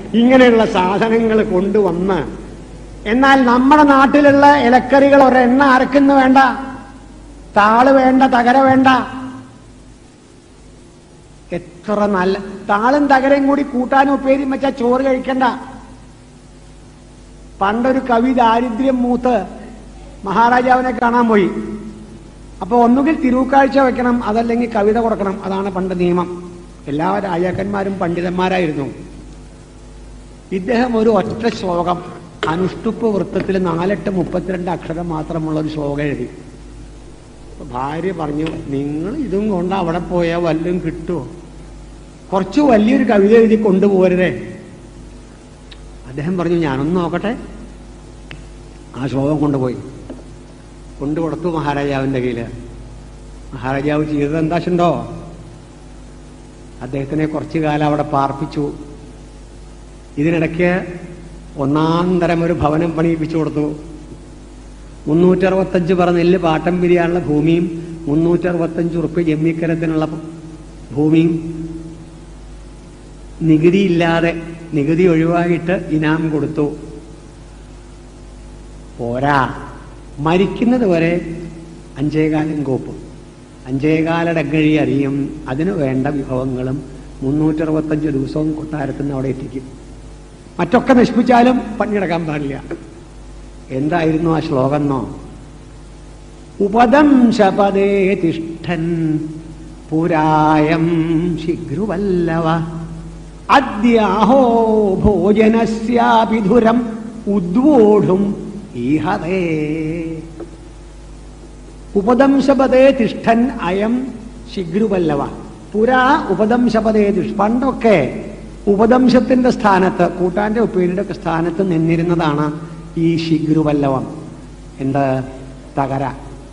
ഇങ്ങനെയുള്ള സാധനങ്ങൾ കൊണ്ടുവന്ന് എന്നാൽ നമ്മുടെ നാട്ടിലുള്ള ഇലക്കറികൾ ഒരെണ്ണ അരക്കുന്നു വേണ്ട താള് വേണ്ട തകര വേണ്ട എത്ര നല്ല താളും തകരയും കൂടി കൂട്ടാനും ഉപ്പേരിയും വെച്ചാൽ ചോറ് കഴിക്കണ്ട പണ്ടൊരു കവി ദാരിദ്ര്യം മൂത്ത് മഹാരാജാവിനെ കാണാൻ പോയി അപ്പൊ ഒന്നുകിൽ തിരുക്കാഴ്ച വെക്കണം അതല്ലെങ്കിൽ കവിത കൊടുക്കണം അതാണ് പണ്ട് നിയമം എല്ലാ രാജാക്കന്മാരും പണ്ഡിതന്മാരായിരുന്നു ഇദ്ദേഹം ഒരു ഒറ്റ ശ്ലോകം അനുഷ്ടുപ്പ് വൃത്തത്തിൽ നാലെട്ട് മുപ്പത്തിരണ്ട് അക്ഷരം മാത്രമുള്ള ഒരു ശ്ലോകം എഴുതി അപ്പൊ ഭാര്യ പറഞ്ഞു നിങ്ങൾ ഇതും കൊണ്ട് അവിടെ പോയാൽ വല്ലതും കിട്ടുമോ കുറച്ച് വലിയൊരു കവിത എഴുതി കൊണ്ടുപോരുതേ അദ്ദേഹം പറഞ്ഞു ഞാനൊന്ന് നോക്കട്ടെ ആ ശ്ലോകം കൊണ്ടുപോയി കൊണ്ടുകൊടുത്തു മഹാരാജാവിന്റെ കയ്യില് മഹാരാജാവ് ചെയ്തത് എന്താച്ചുണ്ടോ അദ്ദേഹത്തിനെ കുറച്ചു കാലം അവിടെ പാർപ്പിച്ചു ഇതിനിടയ്ക്ക് ഒന്നാം തരം ഒരു ഭവനം പണിയിപ്പിച്ചു കൊടുത്തു മുന്നൂറ്ററുപത്തഞ്ച് പറ നെല്ല് പാട്ടം പിരിയാനുള്ള ഭൂമിയും മുന്നൂറ്ററുപത്തഞ്ച് ഉറുപ്പ് ജമ്മിക്കരത്തിനുള്ള ഭൂമിയും നികുതിയില്ലാതെ നികുതി ഒഴിവായിട്ട് ഇനാം കൊടുത്തു പോരാ മരിക്കുന്നത് വരെ അഞ്ചേകാലം കോപ്പും അഞ്ചേകാലടങ്ങഴി അറിയും അതിനു വേണ്ട വിഭവങ്ങളും മുന്നൂറ്ററുപത്തഞ്ച് ദിവസവും കൊട്ടാരത്തിൽ നിന്ന് അവിടെ എത്തിക്കും മറ്റൊക്കെ നശിപ്പിച്ചാലും പണിയെടുക്കാൻ പാടില്ല എന്തായിരുന്നു ആ ശ്ലോകം എന്നോ ഉപദംശപദേ തിഷ്ഠൻ പുരായം ശിഘ്രുവല്ലവ അദ്യാഹോ ഭോജനസ്യാപിധുരം ഉദ്വോഢും ഈഹതേ ഉപദംശപദേ തിഷ്ഠൻ അയം ശിഘ്രുവല്ലവ പുരാ ഉപദംശപദേ തിഷ് പണ്ടൊക്കെ ഉപദംശത്തിന്റെ സ്ഥാനത്ത് കൂട്ടാന്റെ ഉപ്പേരിയുടെ ഒക്കെ സ്ഥാനത്ത് നിന്നിരുന്നതാണ് ഈ ശിഘ്രുവല്ലവം എന്ത് തകര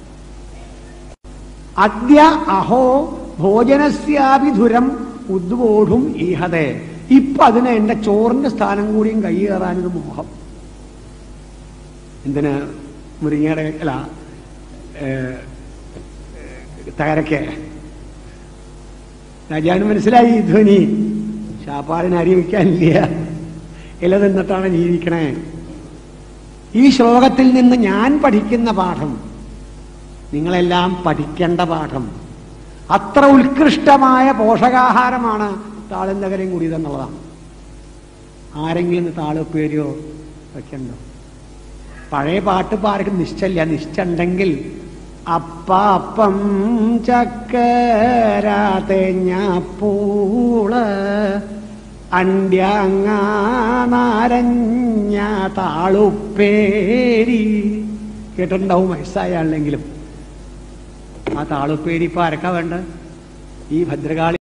അദ്യ അഹോ ഭോജനസ്യാഭിധുരം ഉദ്വോഢും ഈഹതേ ഇപ്പൊ അതിന് എന്റെ ചോറിന്റെ സ്ഥാനം കൂടിയും കൈ കയറാനൊരു മോഹം എന്തിന് മുരിങ്ങയുടെ അല്ല ഏ, ഏ, തകരക്ക് രാജാവിന് മനസ്സിലായി ഈ ധ്വനി ശാപ്പാടിന് അരി വയ്ക്കാനില്ല ഇല തിന്നിട്ടാണ് ജീവിക്കണേ ഈ ശ്ലോകത്തിൽ നിന്ന് ഞാൻ പഠിക്കുന്ന പാഠം നിങ്ങളെല്ലാം പഠിക്കേണ്ട പാഠം അത്ര ഉത്കൃഷ്ടമായ പോഷകാഹാരമാണ് താളും തകരയും കൂടി എന്നുള്ളതാണ് ആരെങ്കിലും താളുപ്പേരിയോ വെക്കണ്ടോ പഴയ പാട്ട് ഇപ്പൊ ആർക്കും നിശ്ചയില്ല നിശ്ചയുണ്ടെങ്കിൽ അപ്പാപ്പം ചക്കര തേഞ്ഞപ്പൂള് അണ്ട്യാങ്ങ നാരഞ്ഞ താളുപ്പേരി കേട്ടിട്ടുണ്ടാവും വയസ്സായ ആളിലെങ്കിലും ആ താളുപ്പേരി ഇപ്പൊ ആരൊക്കെ വേണ്ട ഈ ഭദ്രകാളി